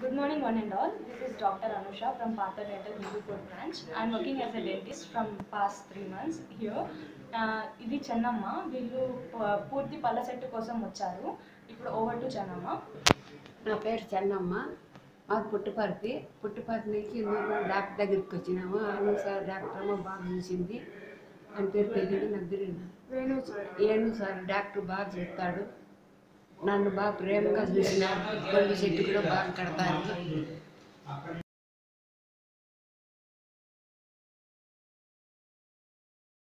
Good morning, one and all. This is Dr. Anusha from Partha Dental Hindupur branch. I'm working as a dentist from past three months here. Uh, ఇది చెన్నమ్మ వీళ్ళు ప- పూర్తి పళ్ళ set కోసం వచ్చారు ఇప్పుడు over to Chennamma నా పేరు చెన్నమ్మ మాది పుట్టుపర్తి పుట్టుపర్తి నుంచి మేము డాక్టర్ దగ్గరికి వచ్చినాము అవును సార్ డాక్టర్ అమ్మ బాగా చూసింది అని పేరు తెలియదు నాకు తెలియదు వేణు ఏను సార్ డాక్టర్ బాగా చెప్తాడు నన్ను బాగా ప్రేమగా చూసినాడు పళ్ళు చెట్టు కూడా బాగా కడతారు